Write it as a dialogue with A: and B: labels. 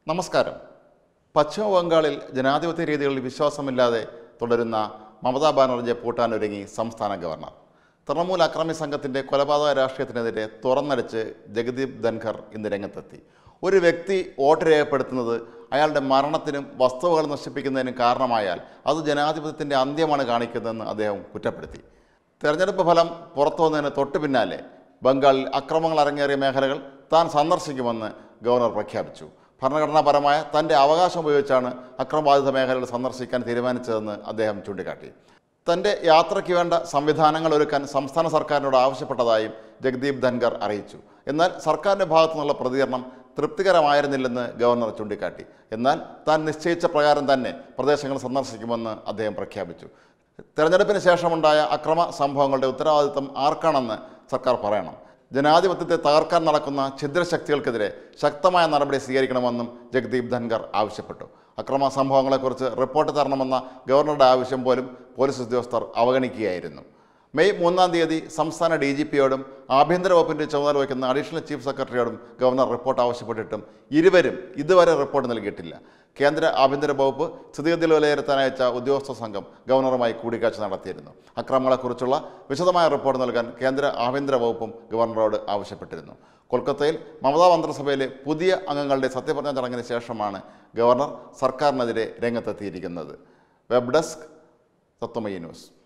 A: നമസ്കാരം പശ്ചിമ ബംഗാളിൽ ജനാധിപത്യ രീതികളിൽ വിശ്വാസമില്ലാതെ തുടരുന്ന മമതാ ബാനർജിയെ പൂട്ടാനൊരുങ്ങി സംസ്ഥാന ഗവർണർ തൃണമൂൽ അക്രമി സംഘത്തിൻ്റെ കൊലപാതക രാഷ്ട്രീയത്തിനെതിരെ തുറന്നടിച്ച് ജഗദീപ് ധൻഖർ ഇന്ന് രംഗത്തെത്തി ഒരു വ്യക്തി വോട്ട് രേഖപ്പെടുത്തുന്നത് അയാളുടെ മരണത്തിനും വസ്തുവകൾ നശിപ്പിക്കുന്നതിനും കാരണമായാൽ അത് ജനാധിപത്യത്തിൻ്റെ അന്ത്യമാണ് കാണിക്കുന്നതെന്ന് അദ്ദേഹം കുറ്റപ്പെടുത്തി തെരഞ്ഞെടുപ്പ് ഫലം പുറത്തു വന്നതിന് തൊട്ടു പിന്നാലെ ബംഗാളിൽ അക്രമങ്ങൾ അരങ്ങേറിയ മേഖലകൾ താൻ സന്ദർശിക്കുമെന്ന് ഗവർണർ പ്രഖ്യാപിച്ചു ഭരണഘടനാപരമായ തൻ്റെ അവകാശം ഉപയോഗിച്ചാണ് അക്രമബാധിത മേഖലകൾ സന്ദർശിക്കാൻ തീരുമാനിച്ചതെന്ന് അദ്ദേഹം ചൂണ്ടിക്കാട്ടി തൻ്റെ യാത്രയ്ക്ക് വേണ്ട സംവിധാനങ്ങൾ ഒരുക്കാൻ സംസ്ഥാന സർക്കാരിനോട് ആവശ്യപ്പെട്ടതായും ജഗദീപ് ധൻഖർ അറിയിച്ചു എന്നാൽ സർക്കാരിൻ്റെ ഭാഗത്തു നിന്നുള്ള പ്രതികരണം തൃപ്തികരമായിരുന്നില്ലെന്ന് ഗവർണർ ചൂണ്ടിക്കാട്ടി എന്നാൽ താൻ നിശ്ചയിച്ച പ്രകാരം തന്നെ പ്രദേശങ്ങൾ സന്ദർശിക്കുമെന്ന് അദ്ദേഹം പ്രഖ്യാപിച്ചു തെരഞ്ഞെടുപ്പിന് ശേഷമുണ്ടായ അക്രമ സംഭവങ്ങളുടെ ഉത്തരവാദിത്തം ആർക്കാണെന്ന് സർക്കാർ പറയണം ജനാധിപത്യത്തെ തകർക്കാൻ നടക്കുന്ന ഛിദ്രശക്തികൾക്കെതിരെ ശക്തമായ നടപടി സ്വീകരിക്കണമെന്നും ജഗദീപ് ധൻഖർ ആവശ്യപ്പെട്ടു അക്രമ സംഭവങ്ങളെക്കുറിച്ച് റിപ്പോർട്ട് തരണമെന്ന ഗവർണറുടെ ആവശ്യം പോലും പോലീസ് ഉദ്യോഗസ്ഥർ അവഗണിക്കുകയായിരുന്നു മെയ് മൂന്നാം തീയതി സംസ്ഥാന ഡി ജി പിയോടും ആഭ്യന്തര വകുപ്പിൻ്റെ ചുമതല വയ്ക്കുന്ന അഡീഷണൽ ചീഫ് സെക്രട്ടറിയോടും ഗവർണർ റിപ്പോർട്ട് ആവശ്യപ്പെട്ടിട്ടും ഇരുവരും ഇതുവരെ റിപ്പോർട്ട് നൽകിയിട്ടില്ല കേന്ദ്ര ആഭ്യന്തര വകുപ്പ് സ്ഥിതിഗതികൾ വിലയിരുത്താൻ അയച്ച ഉദ്യോഗസ്ഥ സംഘം ഗവർണറുമായി കൂടിക്കാഴ്ച നടത്തിയിരുന്നു അക്രമങ്ങളെക്കുറിച്ചുള്ള വിശദമായ റിപ്പോർട്ട് നൽകാൻ കേന്ദ്ര ആഭ്യന്തര വകുപ്പും ഗവർണറോട് ആവശ്യപ്പെട്ടിരുന്നു കൊൽക്കത്തയിൽ മമതാ മന്ത്രിസഭയിലെ പുതിയ അംഗങ്ങളുടെ സത്യപ്രതിജ്ഞ ചടങ്ങിന് ശേഷമാണ് ഗവർണർ സർക്കാരിനെതിരെ രംഗത്തെത്തിയിരിക്കുന്നത് വെബ് ഡെസ്ക് തത്വമയി ന്യൂസ്